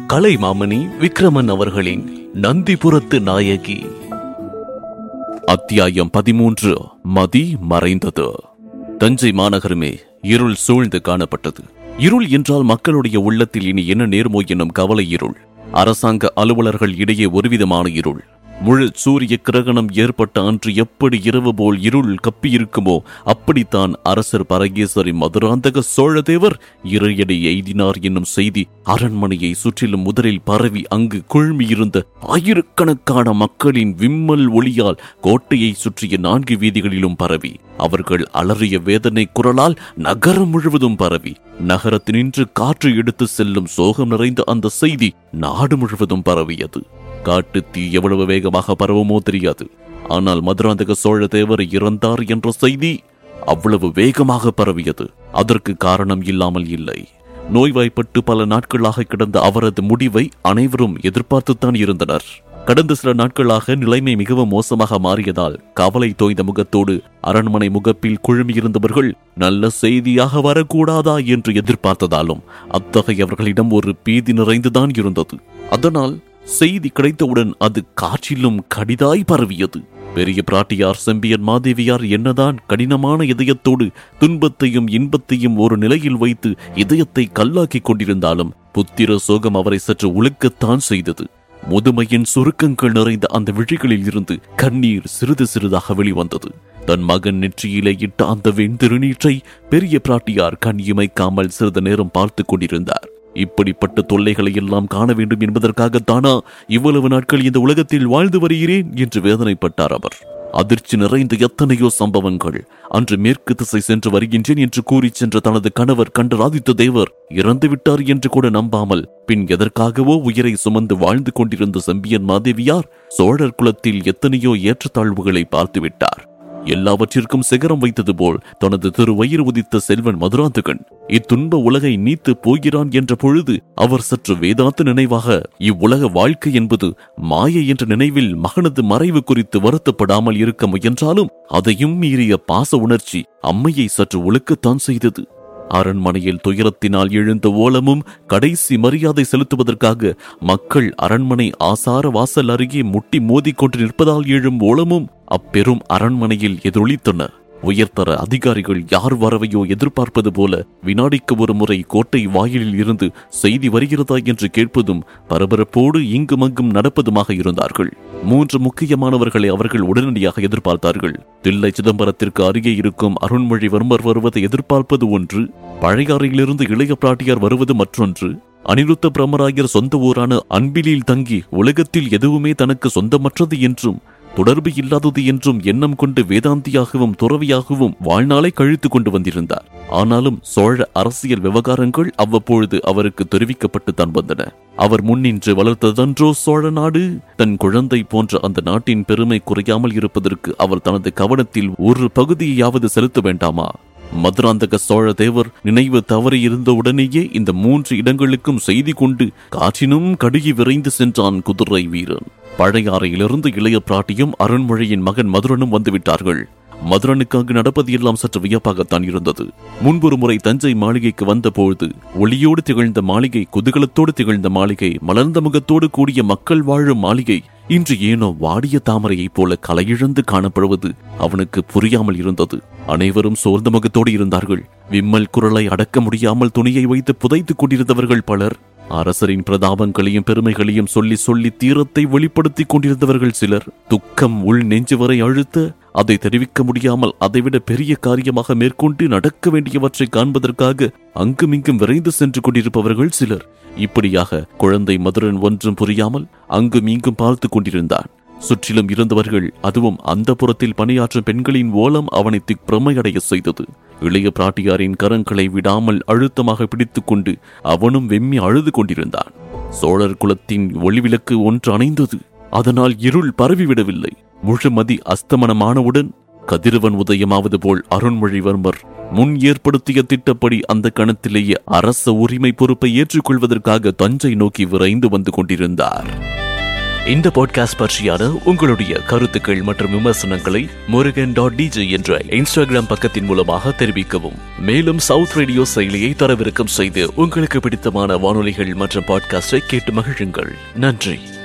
கலைமாமணி விக்ரமன் அவர்களின் நந்திபுரத்து நாயகி அத்தியாயம் பதிமூன்று மதி மறைந்தது தஞ்சை மாநகரமே இருள் சூழ்ந்து காணப்பட்டது இருள் என்றால் மக்களுடைய உள்ளத்தில் இனி என்ன நேர்மோ என்னும் கவலை இருள் அரசாங்க அலுவலர்கள் இடையே ஒருவிதமான இருள் முழு சூரிய கிரகணம் ஏற்பட்ட அன்று எப்படி இரவு போல் இருள் கப்பியிருக்குமோ அப்படித்தான் அரசர் பரகேசரி மதுராந்தக சோழதேவர் இறையடி எய்தினார் என்னும் செய்தி அரண்மனையை சுற்றிலும் முதலில் பரவி அங்கு குழுமியிருந்த ஆயிரக்கணக்கான மக்களின் விம்மல் ஒளியால் கோட்டையை சுற்றிய நான்கு வீதிகளிலும் பரவி அவர்கள் அலறிய வேதனை குரலால் நகரம் முழுவதும் பரவி நகரத்தினின்று காற்று எடுத்து செல்லும் சோகம் நிறைந்த அந்த செய்தி நாடு முழுவதும் பரவியது காட்டு தீ எவ்வளவு வேகமாக பரவுமோ தெரியாது ஆனால் மதுராந்தக சோழ தேவர் இறந்தார் என்ற செய்தி அவ்வளவு வேகமாக பரவியது அதற்கு காரணம் இல்லாமல் இல்லை நோய்வாய்ப்பட்டு பல நாட்களாக கிடந்த அவரது முடிவை அனைவரும் எதிர்பார்த்துத்தான் இருந்தனர் கடந்த சில நாட்களாக நிலைமை மிகவும் மோசமாக மாறியதால் கவலை தோய்ந்த முகத்தோடு அரண்மனை முகப்பில் குழுமியிருந்தவர்கள் நல்ல செய்தியாக வரக்கூடாதா என்று எதிர்பார்த்ததாலும் அத்தகையவர்களிடம் ஒரு பீதி நிறைந்துதான் இருந்தது அதனால் செய்தி கிடைத்தவுடன் அது காற்றிலும் கடிதாய் பரவியது பெரிய பிராட்டியார் செம்பியன் மாதேவியார் என்னதான் கடினமான இதயத்தோடு துன்பத்தையும் இன்பத்தையும் ஒரு நிலையில் வைத்து இதயத்தை கல்லாக்கிக் கொண்டிருந்தாலும் புத்திர சோகம் அவரை சற்று உழுக்கத்தான் செய்தது முதுமையின் சுருக்கங்கள் நிறைந்த அந்த விழிகளில் இருந்து கண்ணீர் சிறிது சிறிதாக வெளிவந்தது தன் மகன் நெற்றியிலே இட்ட அந்த வெண்திருநீற்றை பெரிய பிராட்டியார் கண் இமைக்காமல் சிறிது நேரம் பார்த்துக் கொண்டிருந்தார் இப்படிப்பட்ட தொல்லைகளை எல்லாம் காண வேண்டும் என்பதற்காகத்தானா இவ்வளவு நாட்கள் இந்த உலகத்தில் வாழ்ந்து வருகிறேன் என்று வேதனைப்பட்டார் அவர் அதிர்ச்சி நிறைந்த எத்தனையோ சம்பவங்கள் அன்று மேற்கு திசை சென்று வருகின்றேன் என்று கூறி சென்ற தனது கணவர் கண்ட ஆதித்த தேவர் இறந்து விட்டார் என்று கூட நம்பாமல் பின் எதற்காகவோ உயிரை சுமந்து வாழ்ந்து கொண்டிருந்த செம்பியன் மாதேவியார் சோழர் குலத்தில் எத்தனையோ ஏற்றத்தாழ்வுகளை பார்த்து விட்டார் எல்லாவற்றிற்கும் சிகரம் வைத்தது போல் தனது திருவயிறு உதித்த செல்வன் மதுராந்தகன் இத்துன்ப உலகை நீத்து போகிறான் என்ற பொழுது அவர் சற்று வேதாந்த நினைவாக இவ்வுலக வாழ்க்கை என்பது மாயை என்ற நினைவில் மகனது மறைவு குறித்து வருத்தப்படாமல் இருக்க முயன்றாலும் அதையும் மீறிய பாச உணர்ச்சி அம்மையை சற்று ஒழுக்கத்தான் செய்தது அரண்மனையில் துயரத்தினால் எழுந்த ஓலமும் கடைசி மரியாதை செலுத்துவதற்காக மக்கள் அரண்மனை ஆசார வாசல் அருகே முட்டி மோதிக் கொண்டு நிற்பதால் எழும் ஓலமும் அப்பெரும் அரண்மனையில் எதிரொலித்தன உயர்தர அதிகாரிகள் யார் வரவையோ எதிர்பார்ப்பது போல வினாடிக்கு ஒரு முறை கோட்டை வாயிலில் இருந்து செய்தி வருகிறதா என்று கேட்பதும் பரபரப்போடு இங்குமங்கும் நடப்பதுமாக இருந்தார்கள் மூன்று முக்கியமானவர்களை அவர்கள் உடனடியாக எதிர்பார்த்தார்கள் தில்லை சிதம்பரத்திற்கு அருகே இருக்கும் அருண்மொழிவர்மர் வருவதை எதிர்பார்ப்பது ஒன்று பழையாறையிலிருந்து இளைய பிராட்டியார் வருவது மற்றொன்று அனிருத்த பிரமராயர் சொந்த ஊரான அன்பிலில் தங்கி உலகத்தில் எதுவுமே தனக்கு சொந்தமற்றது என்றும் தொடர்பு இல்லாதது என்றும் எண்ணம் கொண்டு வேதாந்தியாகவும் துறவியாகவும் வாழ்நாளை கழித்து கொண்டு வந்திருந்தார் ஆனாலும் சோழ அரசியல் விவகாரங்கள் அவ்வப்பொழுது அவருக்கு தெரிவிக்கப்பட்டு தான் வந்தன அவர் முன்னின்று வளர்த்ததன்றோ சோழ நாடு தன் குழந்தை போன்ற அந்த நாட்டின் பெருமை குறையாமல் இருப்பதற்கு அவர் தனது கவனத்தில் ஒரு பகுதியையாவது செலுத்த வேண்டாமா மதுராந்தக சோழ தேவர் நினைவு தவறியிருந்த உடனேயே இந்த மூன்று இடங்களுக்கும் செய்தி கொண்டு காற்றினும் கடுகி விரைந்து சென்றான் குதிரை வீரன் பழையாறையிலிருந்து இளைய பிராட்டியும் அருண்மொழியின் மகன் மதுரனும் வந்துவிட்டார்கள் மதுரனுக்கு அங்கு நடப்பது எல்லாம் சற்று வியப்பாகத்தான் இருந்தது முன்பொரு முறை தஞ்சை மாளிகைக்கு வந்தபொழுது ஒளியோடு திகழ்ந்த மாளிகை குதூகலத்தோடு திகழ்ந்த மாளிகை மலர்ந்த முகத்தோடு கூடிய மக்கள் வாழும் மாளிகை இன்று ஏனோ வாடிய தாமரையைப் போல கலையிழந்து காணப்படுவது அவனுக்கு புரியாமல் இருந்தது அனைவரும் சோர்ந்த முகத்தோடு இருந்தார்கள் விம்மல் குரலை அடக்க முடியாமல் துணியை வைத்து புதைத்துக் கொண்டிருந்தவர்கள் பலர் அரசரின் பிரதாபங்களையும் பெருமைகளையும் சொல்லி சொல்லி தீரத்தை வெளிப்படுத்திக் கொண்டிருந்தவர்கள் சிலர் துக்கம் உள் நெஞ்சு வரை அழுத்த அதை தெரிவிக்க முடியாமல் அதைவிட பெரிய காரியமாக மேற்கொண்டு நடக்க வேண்டியவற்றை காண்பதற்காக அங்குமிங்கும் விரைந்து சென்று கொண்டிருப்பவர்கள் சிலர் இப்படியாக குழந்தை மதுரன் ஒன்றும் புரியாமல் அங்கும் இங்கும் பார்த்து கொண்டிருந்தான் சுற்றிலும் இருந்தவர்கள் அதுவும் அந்த புறத்தில் பணியாற்றும் பெண்களின் ஓலம் அவனை திக்பிரமையடைய செய்தது இளைய பிராட்டியாரின் கரங்களை விடாமல் அழுத்தமாக பிடித்துக் கொண்டு அவனும் வெம்மி அழுது கொண்டிருந்தான் சோழர் குலத்தின் ஒளிவிளக்கு ஒன்று அணைந்தது அதனால் இருள் பரவிவிடவில்லை முழுமதி அஸ்தமனமானவுடன் கதிரவன் உதயமாவது போல் அருண்மொழிவர்மர் முன் ஏற்படுத்திய திட்டப்படி அந்த கணத்திலேயே அரச உரிமை பொறுப்பை ஏற்றுக்கொள்வதற்காக தஞ்சை நோக்கி விரைந்து வந்து கொண்டிருந்தார் இந்த பாட்காஸ்ட் பற்றியான உங்களுடைய கருத்துக்கள் மற்றும் விமர்சனங்களை முருகன் டாட் டிஜே என்ற இன்ஸ்டாகிராம் பக்கத்தின் மூலமாக தெரிவிக்கவும் மேலும் சவுத் ரேடியோ செயலியை தரவிறக்கம் செய்து உங்களுக்கு பிடித்தமான வானொலிகள் மற்றும் பாட்காஸ்டை கேட்டு மகிழுங்கள் நன்றி